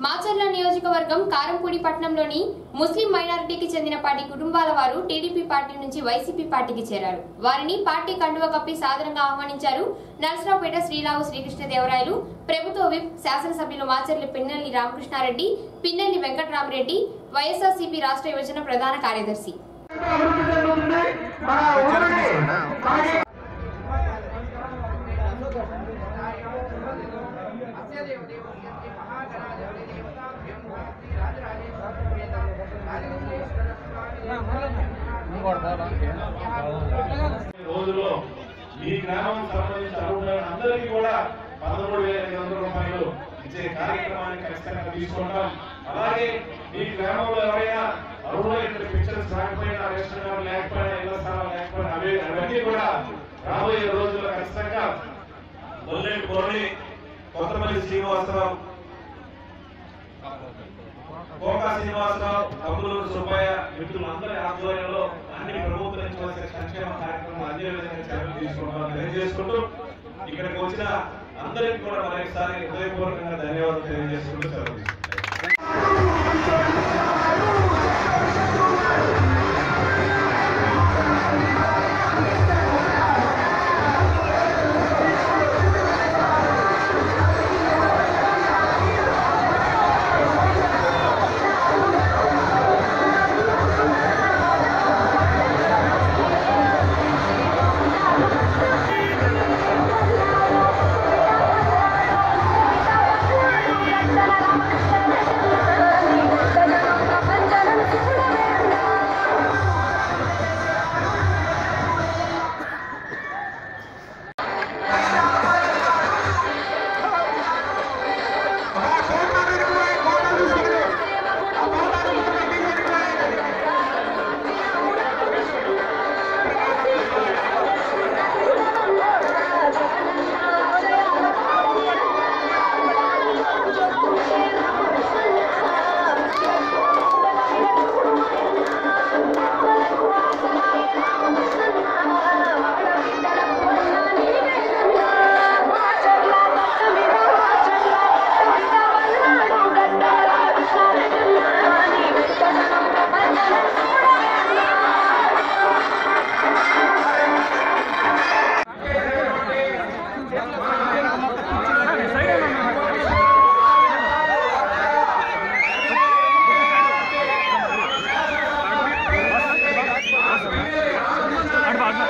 మాచర్ల నియోజకవర్గం కారంపూడి పట్టణంలోని ముస్లిం మైనారిటీకి చెందిన పార్టీ కుటుంబాల వారు టీడీపీ పార్టీ నుంచి వైసీపీ పార్టీకి చేరారు వారిని పార్టీ కండువ కప్పి సాదరంగా ఆహ్వానించారు నరసరావుపేట శ్రీరావు శ్రీకృష్ణదేవరాయలు ప్రభుత్వ విప్ శాసనసభ్యులు మాచర్ల పిన్నెల్లి రామకృష్ణారెడ్డి పిన్నెల్లి వెంకటరామరెడ్డి వైఎస్ఆర్సీపీ రాష్ట్ర యువజన ప్రధాన కార్యదర్శి అభివృద్ధి చెందుతుంది మన ఊరిని మనకి రోజుల్లో ఈ గ్రామం సంబంధించిన అర్హులైన అందరికీ కూడా పదమూడు వేల ఐదు వందల రూపాయలు ఇచ్చే కార్యక్రమాన్ని ఖచ్చితంగా తీసుకుంటాం అలాగే ఈ గ్రామంలో ఎవరైనా అర్హులైన పిక్చర్స్ రాకపోయినా రేషన్ కార్డు లేకపోయినా ఇళ్ల స్థలాలు లేకపోయినా అవి అవన్నీ కూడా రాబోయే రోజుల్లో ఖచ్చితంగా గొల్లేటి కోరి కొత్తపల్లి శ్రీనివాసరావు కోకా శ్రీనివాసరావు కమ్ములూరు సుబ్బయ్య మిత్రులందరి ఆధ్వర్యంలో అన్ని ప్రభుత్వం నుంచి వచ్చే సంక్షేమ కార్యక్రమాలు అదే విధంగా చర్యలు తీసుకుంటామని తెలియజేసుకుంటూ ఇక్కడికి వచ్చిన అందరికీ కూడా మరొకసారి హృదయపూర్వకంగా ధన్యవాదాలు తెలియజేసుకుంటూ సెలవు తీసుకుంటాం.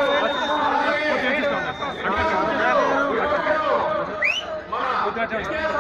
మన